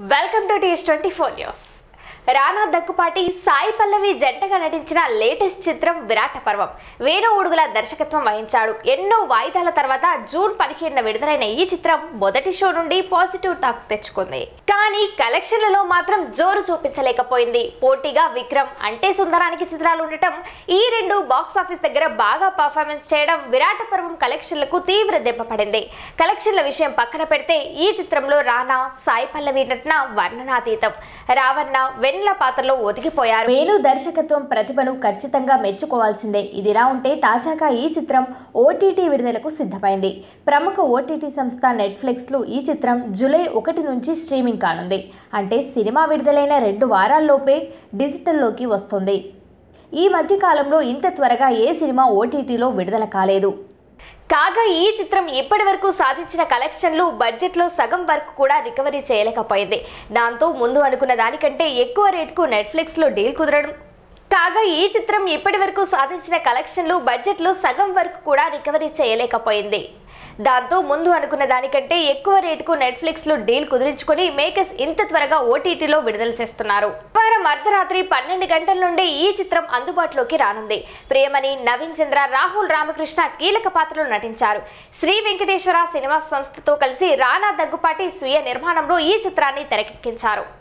welcome to TS twenty four news Rana Daggubati Sai Pallavi జంటగా నటించిన latest చిత్రం విరాట పర్వం వేణు ఉడుగుల దర్శకత్వం వహించాడు ఎన్నో వాయిదాల తర్వాత జూన్ పదిహేనున విడుదలైన ఈ చిత్రం మొదటి షో నుండి పాజిటివ్ టాక్ తెచ్చుకుంది కానీ కలెక్షన్లలో మాత్రం జోరు చూపించలేకపోయింది పోటీగా విక్రమ్ అంటే సుందరానికి చిత్రాలు ఉండటం ఈ రెండు బాక్స్ ఆఫీస్ దగ్గర బాగా పర్ఫార్మెన్స్ చేయడం విరాట పర్వం కలెక్షన్లకు తీవ్ర దెబ్బ పడింది కలెక్షన్ల విషయం పక్కన పెడితే ఈ చిత్రంలో రానా సాయి పల్లవి నటన వర్ణనాతీతం రావణ వెన్నెల పాత్రలో ఒదిగిపోయారు వేణు దర్శకత్వం ప్రతిభను ఖచ్చితంగా మెచ్చుకోవాల్సిందే ఇదిలా ఉంటే తాజాగా ఈ చిత్రం ఓటీటీ విడుదలకు సిద్ధమైంది ప్రముఖ ఓటీటీ సంస్థ నెట్ఫ్లిక్స్లో ఈ చిత్రం జూలై ఒకటి నుంచి స్ట్రీమింగ్ కానుంది అంటే సినిమా విడుదలైన రెండు వారాల్లోపే డిజిటల్లోకి వస్తుంది ఈ మధ్య కాలంలో ఇంత త్వరగా ఏ సినిమా ఓటీటీలో విడుదల కాలేదు కాగా ఈ చిత్రం ఇప్పటి వరకు సాధించిన కలెక్షన్లు బడ్జెట్లో సగం వరకు కూడా రికవరీ చేయలేకపోయింది దాంతో ముందు అనుకున్న దానికంటే ఎక్కువ రేటుకు నెట్ఫ్లిక్స్లో డీల్ కుదరడం కాగా ఈ చిత్రం ఇప్పటి వరకు సాధించిన కలెక్షన్లు బడ్జెట్లో సగం వరకు కూడా రికవరీ చేయలేకపోయింది దాంతో ముందు అనుకున్న దానికంటే ఎక్కువ రేటుకు నెట్ఫ్లిక్స్ లో డీల్ కుదిరించుకొని మేకర్స్ ఇంత త్వరగా ఓటీటీలో విడుదల చేస్తున్నారు వారం అర్ధరాత్రి పన్నెండు గంటల నుండి ఈ చిత్రం అందుబాటులోకి రానుంది ప్రియమణి నవీన్ చంద్ర రాహుల్ రామకృష్ణ కీలక పాత్రలో నటించారు శ్రీ వెంకటేశ్వర సినిమా సంస్థతో కలిసి రానా దగ్గుపాటి స్వీయ నిర్మాణంలో ఈ చిత్రాన్ని తెరకెక్కించారు